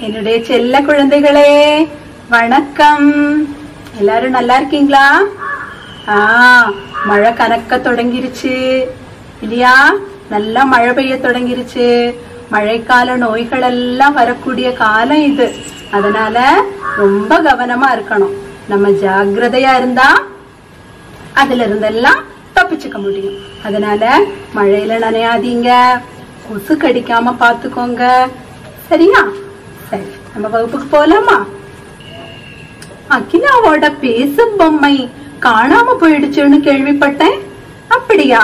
என்னுடைய செல்ல குழந்தைகளே வணக்கம் எல்லாரும் நல்லா இருக்கீங்களா ஆ மழை கனக்க தொடங்கிருச்சு இல்லையா நல்லா மழை பெய்ய தொடங்கிருச்சு மழைக்கால நோய்கள் எல்லாம் வரக்கூடிய காலம் இது அதனால ரொம்ப கவனமா இருக்கணும் நம்ம ஜாக்கிரதையா இருந்தா அதுல இருந்தெல்லாம் தப்பிச்சுக்க முடியும் அதனால மழையில நனையாதீங்க கொசு கடிக்காம பாத்துக்கோங்க சரியா சரி நம்ம வகுப்புக்கு போலாமா அகிலாவோட பேசும் பொம்மை காணாம போயிடுச்சுன்னு கேள்விப்பட்டேன் அப்படியா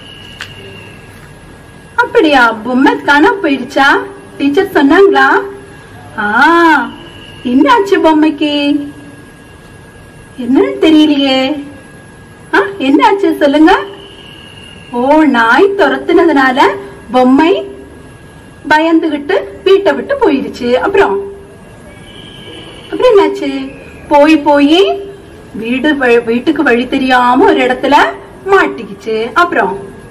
அப்படியா பொம்மை காணாம போயிடுச்சா டீச்சர் சொன்னாங்களா ஆ என்னாச்சு பொம்மைக்கு என்னன்னு தெரியலையே ஆ, என்னாச்சு சொல்லுங்க ஓ நாய் துரத்துனதுனால பொம்மை பயந்துகிட்டு வீட்டை விட்டு போயிருச்சு அப்புறம் அப்புறம் என்னாச்சு போய் போய் வீடு வ- வீட்டுக்கு வழி தெரியாம ஒரு இடத்துல மாட்டிக்கிச்சு அப்புறம்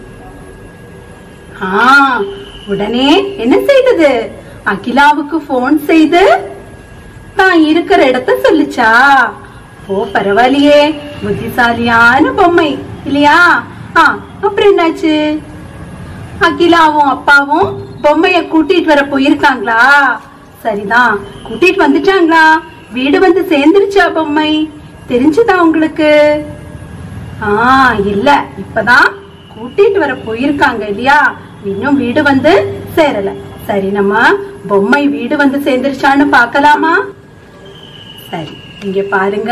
ஆ உடனே என்ன செய்தது அகிலாவுக்கு போன் செய்து தான் இருக்கிற இடத்த சொல்லுச்சா ஓ பரவாயில்லையே புத்திசாலியான பொம்மை இல்லையா ஆ அப்புறம் என்னாச்சு அகிலாவும் அப்பாவும் பொம்மைய கூட்டிட்டு வர போயிருக்காங்களா சரிதான் கூட்டிட்டு வந்துட்டாங்களா வீடு வந்து சேர்ந்துருச்சா பொம்மை தெரிஞ்சுதா உங்களுக்கு ஆ இல்ல இப்பதான் கூட்டிட்டு வர போயிருக்காங்க இல்லையா இன்னும் வீடு வந்து சேரல சரி நம்ம பொம்மை வீடு வந்து சேர்ந்துருச்சான்னு பார்க்கலாமா சரி இங்க பாருங்க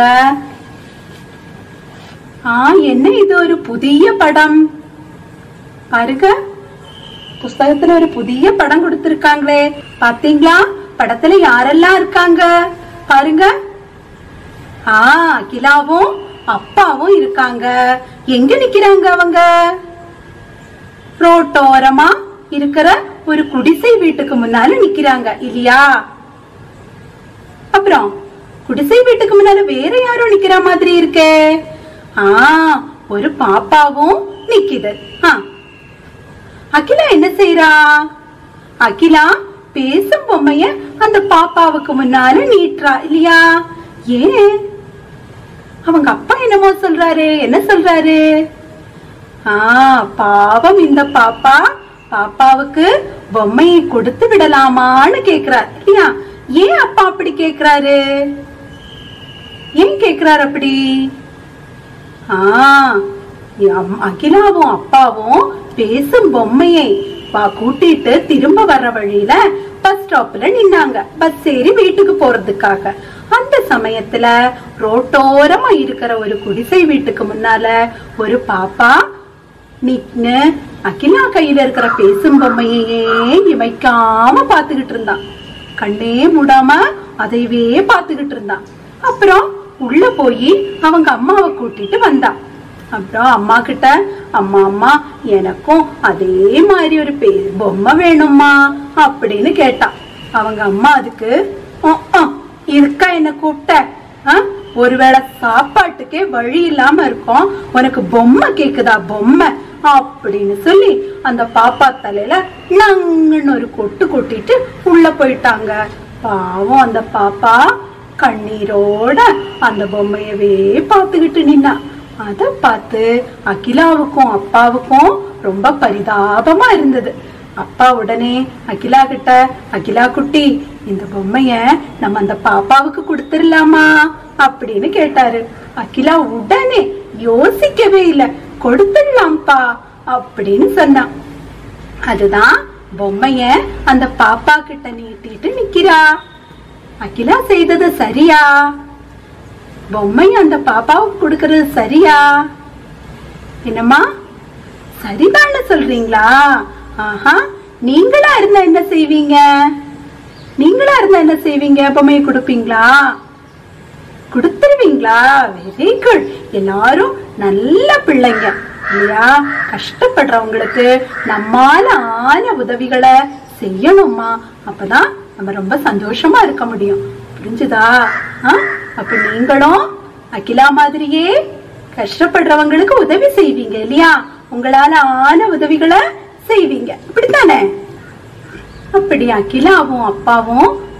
ஆ என்ன இது ஒரு புதிய படம் பாருங்க புஸ்தகத்துல ஒரு புதிய படம் கொடுத்திருக்காங்களே பாத்தீங்களா படத்துல யாரெல்லாம் இருக்காங்க பாருங்க ஆ அகிலாவும் அப்பாவும் இருக்காங்க எங்க நிக்கிறாங்க அவங்க ரோட்டோரமா இருக்கிற ஒரு குடிசை வீட்டுக்கு முன்னால நிக்கிறாங்க இல்லையா அப்புறம் குடிசை வீட்டுக்கு முன்னால வேற யாரும் நிக்கிற மாதிரி இருக்கே ஆ ஒரு பாப்பாவும் நிக்குது ஆ அகிலா என்ன செய்றா அகிலா பேசும் பொம்மைய அந்த பாப்பாவுக்கு முன்னால நீட்டுறா இல்லையா ஏன் அவங்க அப்பா என்னமோ சொல்றாரு என்ன சொல்றாரு ஆ பாவம் இந்த பாப்பா பாப்பாவுக்கு பொம்மையை கொடுத்து விடலாமான்னு கேக்குறார் இல்லையா ஏன் அப்பா அப்படி கேக்குறாரு ஏன் கேக்குறாரு அப்படி ஆ அம்- அகிலாவும் அப்பாவும் பேசும் பொம்மையை பா கூட்டிட்டு திரும்ப வர்ற வழியில பஸ் ஸ்டாப்ல நின்னாங்க பஸ் ஏறி வீட்டுக்கு போறதுக்காக அந்த சமயத்துல ரோட்டோரமா இருக்கிற ஒரு குடிசை வீட்டுக்கு முன்னால ஒரு பாப்பா நின்னு அகிலா கையில இருக்கிற பேசும் பொம்மையே இமைக்காம பாத்துக்கிட்டு இருந்தான் கண்ணே மூடாம அதையவே பாத்துக்கிட்டு இருந்தான் அப்புறம் உள்ள போய் அவங்க அம்மாவை கூட்டிட்டு வந்தான் அப்புறம் அம்மா கிட்ட அம்மா அம்மா எனக்கும் அதே மாதிரி ஒரு பே பொம்மை வேணும்மா அப்படின்னு கேட்டான் அவங்க அம்மா அதுக்கு "உம், உம், இதுக்கா என்ன கூப்பிட்ட ஆ? ஒருவேளை சாப்பாட்டுக்கே வழி இல்லாம இருக்கும் உனக்கு பொம்மை கேக்குதா பொம்மை அப்படின்னு சொல்லி அந்த பாப்பா தலையில நங்குன்னு ஒரு கொட்டு கொட்டிட்டு உள்ள போயிட்டாங்க பாவம் அந்த பாப்பா கண்ணீரோட அந்த பொம்மையவே பார்த்துக்கிட்டு நின்னா அத பார்த்து அகிலாவுக்கும் அப்பாவுக்கும் ரொம்ப பரிதாபமா இருந்தது அப்பா உடனே அகிலா கிட்ட அகிலா குட்டி இந்த பொம்மைய நம்ம அந்த பாப்பாவுக்கு கொடுத்துடலாமா அப்படின்னு கேட்டாரு அகிலா உடனே யோசிக்கவே இல்ல கொடுத்துடலாம்ப்பா அப்படின்னு சொன்னான் அதுதான் பொம்மைய அந்த பாப்பா கிட்ட நீட்டிட்டு நிக்கிறா அகிலா செய்தது சரியா பொம்மை அந்த பாப்பாவுக்கு கொடுக்கறது சரியா என்னம்மா சரிதான்னு சொல்றீங்களா ஆஹா நீங்களா இருந்தா என்ன செய்வீங்க நீங்களா இருந்தா என்ன செய்வீங்க பொம்மையை கொடுப்பீங்களா கொடுத்துருவீங்களா வெரி குட் எல்லாரும் நல்ல பிள்ளைங்க இல்லையா கஷ்டப்படுறவங்களுக்கு நம்மால ஆன உதவிகளை செய்யணுமா அப்பதான் நம்ம ரொம்ப சந்தோஷமா இருக்க முடியும் புரிஞ்சுதா ஆ? அப்ப நீங்களும் அகிலா மாதிரியே கஷ்டப்படுறவங்களுக்கு உதவி செய்வீங்க இல்லையா உங்களால ஆன உதவிகளை செய்வீங்க இப்படித்தானே அப்படி அகிலாவும் அப்பாவும்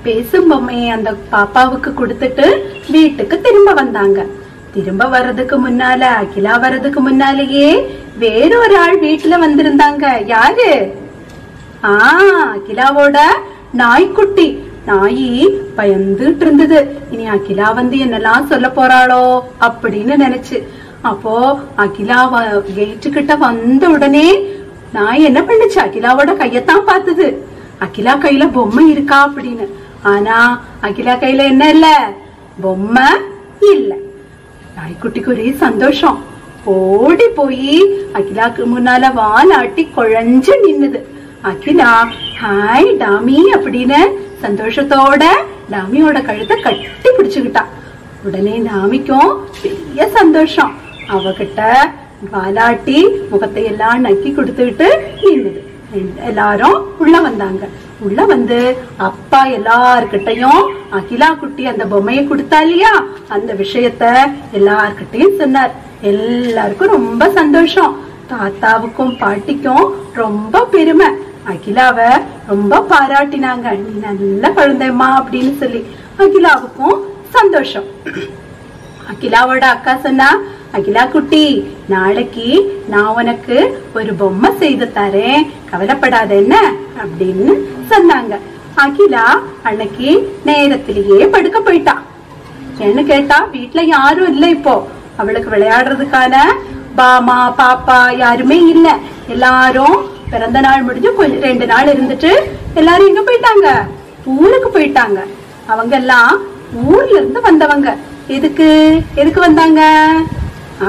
பேசும் பொம்மையை அந்த பாப்பாவுக்கு கொடுத்துட்டு வீட்டுக்கு திரும்ப வந்தாங்க திரும்ப வர்றதுக்கு முன்னால அகிலா வர்றதுக்கு முன்னாலேயே வேறொரு ஆள் வீட்டுல வந்திருந்தாங்க யாரு ஆ அகிலாவோட நாய்க்குட்டி நாயி பயந்துட்டு இருந்தது இனி அகிலா வந்து என்னெல்லாம் சொல்ல போறாளோ அப்படின்னு நினைச்சு அப்போ அகிலா கேட்டு கிட்ட வந்த உடனே நாய் என்ன பண்ணுச்சு அகிலாவோட கையத்தான் பார்த்தது அகிலா கையில பொம்மை இருக்கா அப்படின்னு ஆனா அகிலா கையில என்ன இல்ல பொம்மை இல்ல நாய்க்குட்டிக்கு ஒரே சந்தோஷம் ஓடி போய் அகிலாக்கு முன்னால வாலாட்டி குழஞ்சு நின்னுது அகிலா ஹாய் டாமி அப்படின்னு சந்தோஷத்தோட டாமியோட கழுத்தை கட்டி பிடிச்சுக்கிட்டா உடனே டாமிக்கும் பெரிய சந்தோஷம் அவகிட்ட வாலாட்டி முகத்தை எல்லாம் நக்கி கொடுத்துக்கிட்டு நின்னுது எல்லாரும் உள்ள வந்தாங்க உள்ள வந்து அப்பா எல்லார்கிட்டயும் அகிலா குட்டி அந்த பொம்மையை கொடுத்தா இல்லையா அந்த விஷயத்த எல்லார்கிட்டயும் சொன்னார் எல்லாருக்கும் ரொம்ப சந்தோஷம் தாத்தாவுக்கும் பாட்டிக்கும் ரொம்ப பெருமை அகிலாவ ரொம்ப பாராட்டினாங்க நீ நல்ல குழந்தைம்மா அப்படின்னு சொல்லி அகிலாவுக்கும் சந்தோஷம் அகிலாவோட அக்கா சொன்னா அகிலா குட்டி நாளைக்கு நான் உனக்கு ஒரு பொம்மை செய்து தரேன் கவலைப்படாத என்ன அப்படின்னு சொன்னாங்க அகிலா அன்னைக்கு நேரத்திலேயே படுக்க போயிட்டா என்ன கேட்டா வீட்ல யாரும் இல்ல இப்போ அவளுக்கு விளையாடுறதுக்கான பாமா பாப்பா யாருமே இல்ல எல்லாரும் பிறந்த நாள் முடிஞ்சு கொஞ்சம் ரெண்டு நாள் இருந்துட்டு எல்லாரும் எங்க போயிட்டாங்க ஊருக்கு போயிட்டாங்க அவங்க எல்லாம் ஊர்ல இருந்து வந்தவங்க எதுக்கு எதுக்கு வந்தாங்க ஆ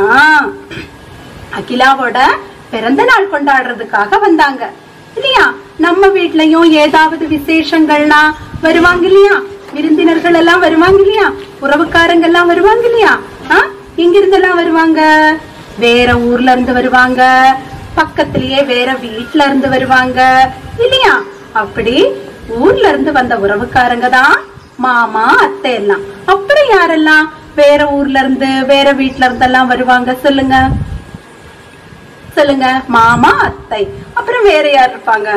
அகிலாவோட பிறந்த நாள் கொண்டாடுறதுக்காக வந்தாங்க இல்லையா நம்ம வீட்லயும் ஏதாவது விசேஷங்கள்னா வருவாங்க இல்லையா விருந்தினர்கள் எல்லாம் வருவாங்க இல்லையா உறவுக்காரங்க எல்லாம் வருவாங்க இல்லையா ஆ எங்க இருந்தெல்லாம் வருவாங்க வேற ஊர்ல இருந்து வருவாங்க பக்கத்திலேயே வேற வீட்ல இருந்து வருவாங்க இல்லையா அப்படி ஊர்ல இருந்து வந்த உறவுக்காரங்க தான் மாமா அத்தை எல்லாம் அப்புறம் யாரெல்லாம் வேற ஊர்ல இருந்து வேற வீட்ல இருந்து எல்லாம் வருவாங்க சொல்லுங்க சொல்லுங்க மாமா அத்தை அப்புறம் வேற யார் இருப்பாங்க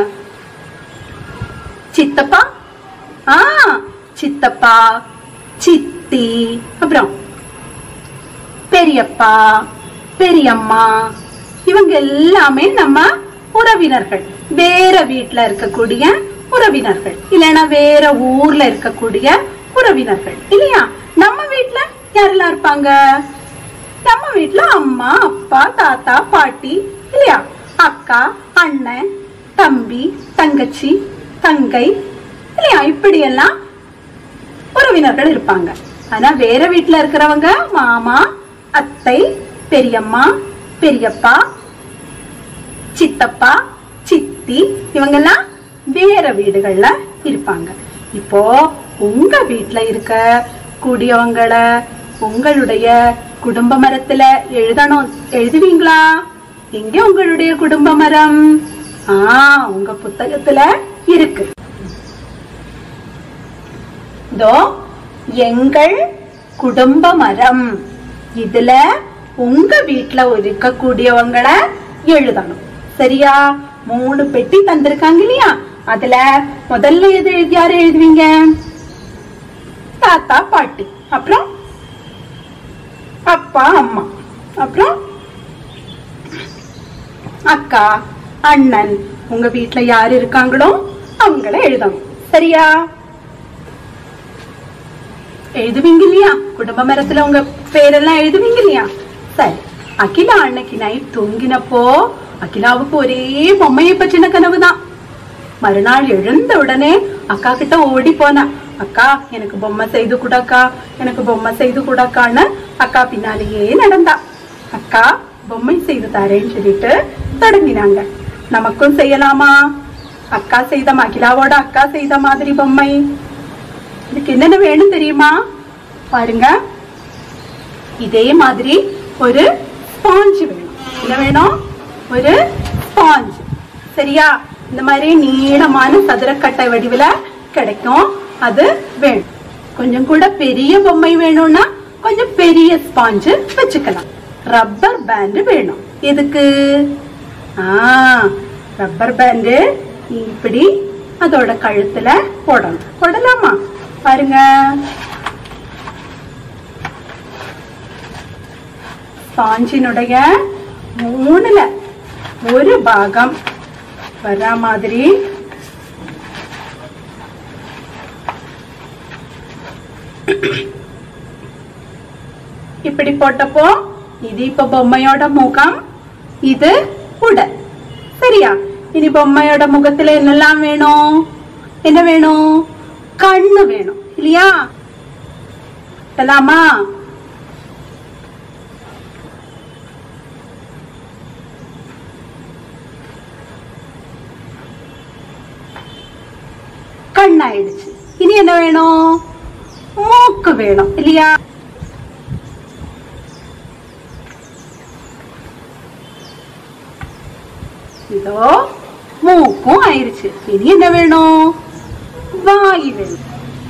சித்தப்பா ஆ சித்தப்பா சித்தி அப்புறம் பெரியப்பா பெரியம்மா இவங்க எல்லாமே நம்ம உறவினர்கள் வேற வீட்ல இருக்கக்கூடிய உறவினர்கள் இல்லைன்னா வேற ஊர்ல இருக்கக்கூடிய உறவினர்கள் இல்லையா நம்ம வீட்ல யாரெல்லாம் இருப்பாங்க நம்ம வீட்ல அம்மா அப்பா தாத்தா பாட்டி இல்லையா அக்கா அண்ணன் தம்பி தங்கச்சி தங்கை இல்லையா இப்படி எல்லாம் உறவினர்கள் இருப்பாங்க ஆனா வேற வீட்ல இருக்கிறவங்க மாமா அத்தை பெரியம்மா பெரியப்பா சித்தப்பா சித்தி இவங்கெல்லாம் வேற வீடுகள்ல இருப்பாங்க இப்போ உங்க வீட்ல இருக்க கூடியவங்கள உங்களுடைய குடும்ப மரத்துல எழுதணும் எழுதுவீங்களா எங்க உங்களுடைய குடும்ப மரம் ஆ உங்க புத்தகத்துல இருக்கு இதோ எங்கள் குடும்ப மரம் இதுல உங்க வீட்ல இருக்கக்கூடியவங்கள எழுதணும் சரியா மூணு பெட்டி தந்திருக்காங்க இல்லையா அதுல முதல்ல எது எழுதி யாரு எழுதுவீங்க தாத்தா பாட்டி அப்புறம் அப்பா அம்மா அப்புறம் அக்கா அண்ணன் உங்க வீட்ல யாரு இருக்காங்களோ அவங்கள எழுதணும் சரியா எழுதுவீங்க இல்லையா குடும்ப மரத்துல உங்க பேரெல்லாம் எழுதுவீங்க இல்லையா சரி அகிலா அன்னைக்கு நைட் தூங்கினப்போ அகிலாவுக்கு ஒரே பொம்மையை பற்றின கனவுதான் மறுநாள் எழுந்த உடனே அக்கா கிட்ட ஓடி போனா அக்கா எனக்கு பொம்மை செய்து கூடக்கா எனக்கு பொம்மை செய்து கூடக்கான்னு அக்கா பின்னாலேயே நடந்தா அக்கா பொம்மை செய்து தரேன்னு சொல்லிட்டு தொடங்கினாங்க நமக்கும் செய்யலாமா அக்கா செய்த அகிலாவோட அக்கா செய்த மாதிரி பொம்மை இதுக்கு என்னென்ன வேணும் தெரியுமா பாருங்க இதே மாதிரி ஒரு ஸ்பாஞ்ச் வேணும் என்ன வேணும் ஒரு ஸ்பாஞ்ச் சரியா இந்த மாதிரி நீளமான சதுரக்கட்டை வடிவுல கிடைக்கும் அது வேணும் கொஞ்சம் கூட பெரிய பொம்மை வேணும்னா கொஞ்சம் பெரிய ஸ்பாஞ்சு வச்சுக்கலாம் ரப்பர் பேண்ட் வேணும் எதுக்கு ஆ ரப்பர் பேண்டு இப்படி அதோட கழுத்துல போடணும் போடலாமா பாருங்க ஸ்பாஞ்சினுடைய மூணுல ஒரு பாகம் வர்ற மாதிரி இப்படி போட்டப்போ இது இப்ப பொம்மையோட முகம் இது உடல் சரியா இனி பொம்மையோட முகத்துல என்னெல்லாம் வேணும் என்ன வேணும் கண்ணு வேணும் இல்லையா எல்லாமா கண்ணாயிடுச்சு இனி என்ன வேணும் மூக்கு வேணும் இல்லையா இதோ மூக்கும் ஆயிருச்சு இனி என்ன வேணும் வாய் வேணும்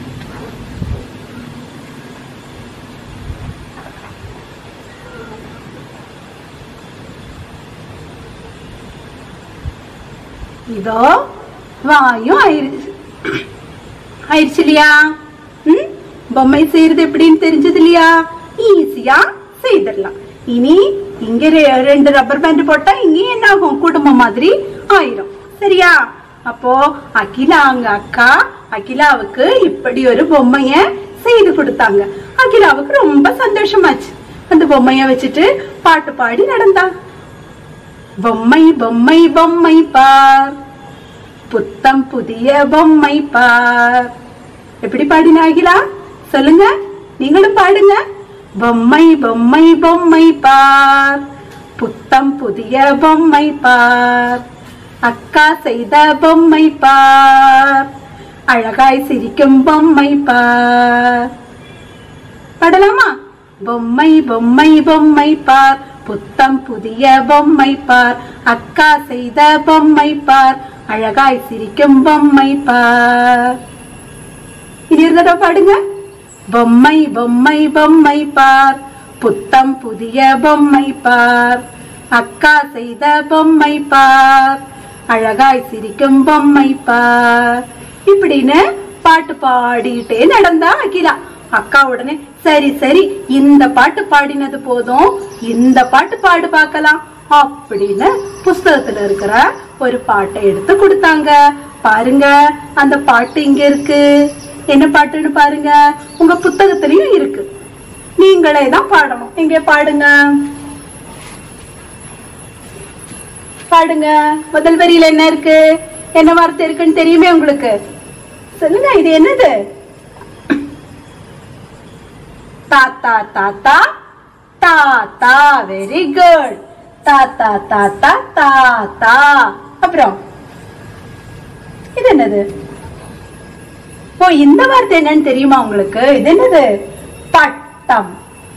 இதோ வாயும் ஆயிருச்சு ஆயிடுச்சு இல்லையா ம் பொம்மை செய்யறது எப்படின்னு தெரிஞ்சது இல்லையா ஈஸியா செய்திடலாம் இனி இங்க ரெ- ரெண்டு ரப்பர் பேண்ட் போட்டா இங்க என்ன ஆகும் குடும்பம் மாதிரி ஆயிரும் சரியா அப்போ அகிலா அங்க அக்கா அகிலாவுக்கு இப்படி ஒரு பொம்மைய செய்து கொடுத்தாங்க அகிலாவுக்கு ரொம்ப சந்தோஷமாச்சு அந்த பொம்மைய வச்சுட்டு பாட்டு பாடி நடந்தா பொம்மை பொம்மை பொம்மை பார் புத்தம் புதிய பொம்மை பார் எப்படி பாடின அகிலா சொல்லுங்க நீங்களும் பாடுங்க பொம்மை பொம்மை பொம்மை பார் புத்தம் புதிய பொம்மை பார் அக்கா செய்த பொம்மை பார் அழகாய் சிரிக்கும் பொம்மை பார் பாடலாமா பொம்மை பொம்மை பொம்மை பார் புத்தம் புதிய பொம்மை பார் அக்கா செய்த பொம்மை பார் அழகாய் சிரிக்கும் பொம்மை பார் இனி ஒரு தடவை பாடுங்க பொம்மை பொம்மை பொம்மை பார் புத்தம் புதிய பொம்மை பார் அக்கா செய்த பொம்மை பார் அழகாய் சிரிக்கும் பொம்மை பார் இப்படின்னு பாட்டு பாடிட்டே நடந்தா அகிலா அக்கா உடனே சரி சரி இந்த பாட்டு பாடினது போதும் இந்த பாட்டு பாடு பார்க்கலாம் அப்படின்னு புஸ்தகத்துல இருக்கிற ஒரு பாட்டை எடுத்து கொடுத்தாங்க பாருங்க அந்த பாட்டு இங்க இருக்கு என்ன பாட்டுன்னு பாருங்க உங்க புத்தகத்திலயும் இருக்கு நீங்களே தான் பாடணும் இங்க பாடுங்க பாடுங்க முதல் வரியில என்ன இருக்கு என்ன வார்த்தை இருக்குன்னு தெரியுமே உங்களுக்கு சொல்லுங்க இது என்னது தாத்தா தாத்தா தாத்தா வெரி குட் தாத்தா தாத்தா தாத்தா அப்புறம் இது என்னது ஓ இந்த வார்த்தை என்னன்னு தெரியுமா உங்களுக்கு இது என்னது பட்டம்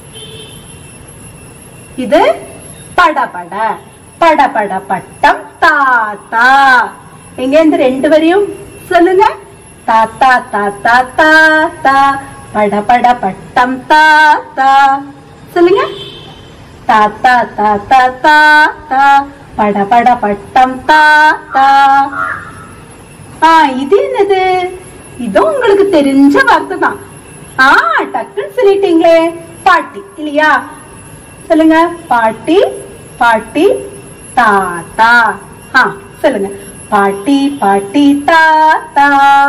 இது படபட படபட பட்டம் தாத்தா எங்க இந்த ரெண்டு வரையும் சொல்லுங்க தாத்தா தாத்தா தாத்தா படபட பட்டம் தாத்தா சொல்லுங்க தாத்தா தாத்தா தாத்தா படபட பட்டம் தாத்தா ஆ இது என்னது இதுவும் உங்களுக்கு தெரிஞ்ச வார்த்தை தான் ஆ டக்குன்னு சொல்லிட்டீங்களே பாட்டி இல்லையா சொல்லுங்க பாட்டி பாட்டி தாத்தா ஆ சொல்லுங்க பாட்டி பாட்டி தாத்தா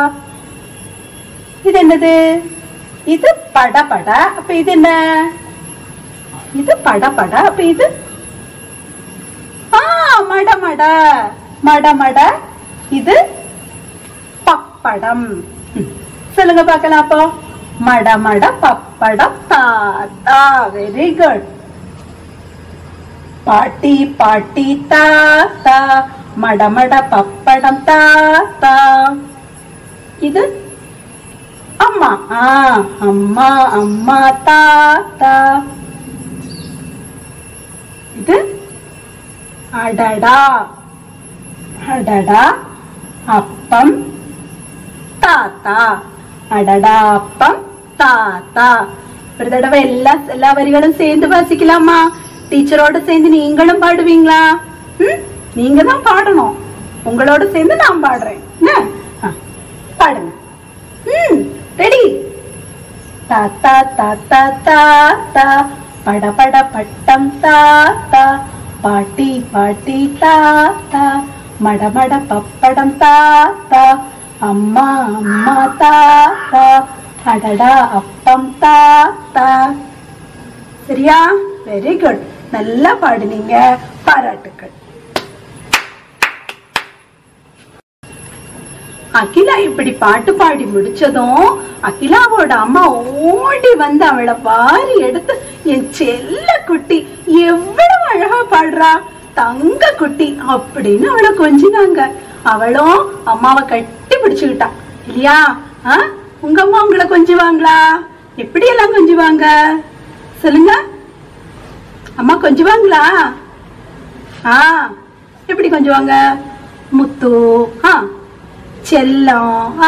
இது என்னது இது படபட அப்ப இது என்ன இது படபட அப்ப இது ஆ மட மட மட மட இது பப்படம் ம். சொல்லுங்க பார்க்கலாம் அப்போ மட மட பப்படம் தாத்தா வெரி குட் பாட்டி பாட்டி தாத்தா மட மட பப்படம் தாத்தா இது அம்மா ஆ அம்மா அம்மா தாத்தா இது அடடா அடடா அப்பம் தாத்தா அடடா அப்பம் தாத்தா ஒரு தடவை எல்லா எல்லா வரிகளும் சேர்ந்து வாசிக்கலாமா டீச்சரோட சேர்ந்து நீங்களும் பாடுவீங்களா ம் நீங்க தான் பாடணும் உங்களோட சேர்ந்து நான் பாடுறேன் என்ன? ஆ, பாடுங்க ம் ரெடி தாத்தா தாத்தா தாத்தா படபட பட்டம் தாத்தா பாட்டி பாட்டி தாத்தா மடமட பப்படம் தாத்தா அம்மா அம்மா தாத்தா அடடா அப்பம் தாத்தா சரியா வெரி குட் நல்லா பாடுனீங்க பாராட்டுக்கள் அகிலா இப்படி பாட்டு பாடி முடிச்சதும் அகிலாவோட அம்மா ஓடி வந்து அவளை வாரி எடுத்து என் செல்ல குட்டி எவ்வளவு அழகா பாடுறா தங்க குட்டி அப்படின்னு அவளை கொஞ்சினாங்க அவளும் அம்மாவை கட்டி பிடிச்சுக்கிட்டா இல்லையா ஆ? உங்க அம்மா உங்களை கொஞ்சுவாங்களா எப்படி எல்லாம் கொஞ்சுவாங்க சொல்லுங்க அம்மா கொஞ்சுவாங்களா ஆ எப்படி கொஞ்சுவாங்க முத்து ஆ செல்லம் ஆ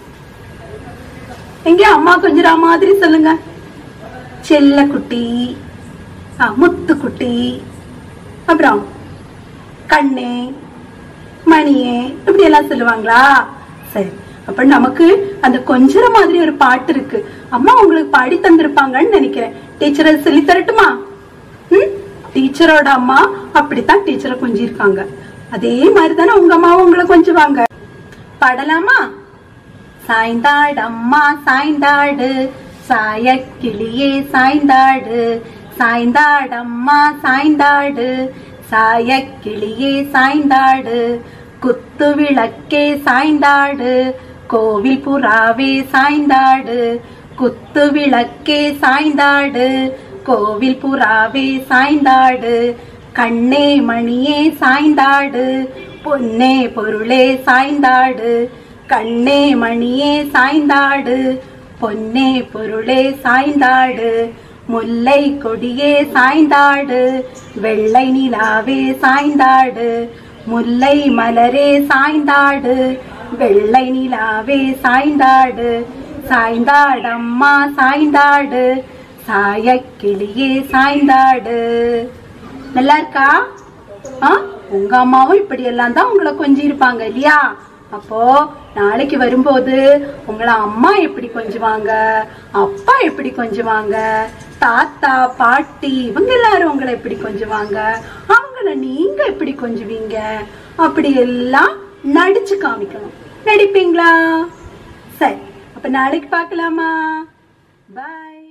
எங்க அம்மா கொஞ்சுறா மாதிரி சொல்லுங்க செல்ல குட்டி ஆ முத்து குட்டி அப்புறம் கண்ணே மணியே இப்படி எல்லாம் சொல்லுவாங்களா சரி அப்ப நமக்கு அந்த கொஞ்சற மாதிரி ஒரு பாட்டு இருக்கு அம்மா உங்களுக்கு பாடி தந்திருப்பாங்கன்னு நினைக்கிறேன் டீச்சர் அது சொல்லி தரட்டுமா ம் டீச்சரோட அம்மா அப்படித்தான் டீச்சரை கொஞ்சிருக்காங்க அதே மாதிரி தானே உங்க அம்மாவும் உங்களை கொஞ்சுவாங்க பாடலாமா சாய்ந்தாடம்மா சாய்ந்தாடு சாயக்கிளியே சாய்ந்தாடு சாய்ந்தாடம்மா சாய்ந்தாடு சாயக்கிளியே சாய்ந்தாடு குத்து விளக்கே சாய்ந்தாடு கோவில் புறாவே சாய்ந்தாடு குத்து விளக்கே சாய்ந்தாடு கோவில் புறாவே சாய்ந்தாடு கண்ணே மணியே சாய்ந்தாடு பொன்னே பொருளே சாய்ந்தாடு கண்ணே மணியே சாய்ந்தாடு பொன்னே பொருளே சாய்ந்தாடு முல்லை கொடியே சாய்ந்தாடு வெள்ளை நிலாவே சாய்ந்தாடு முல்லை மலரே சாய்ந்தாடு வெள்ளை நிலாவே சாய்ந்தாடு சாய்ந்தாடம்மா சாய்ந்தாடு சாயக்கிளியே சாய்ந்தாடு நல்லா இருக்கா ஆ உங்க அம்மாவும் இப்படி எல்லாம் தான் உங்களை கொஞ்சம் இருப்பாங்க இல்லையா அப்போ நாளைக்கு வரும்போது உங்களை அம்மா எப்படி கொஞ்சுவாங்க அப்பா எப்படி கொஞ்சுவாங்க தாத்தா பாட்டி இவங்க எல்லாரும் உங்களை எப்படி கொஞ்சுவாங்க அவங்கள நீங்க எப்படி கொஞ்சுவீங்க அப்படி எல்லாம் நடிச்சு காமிக்கணும் நடிப்பீங்களா சரி அப்ப நாளைக்கு பார்க்கலாமா பாய்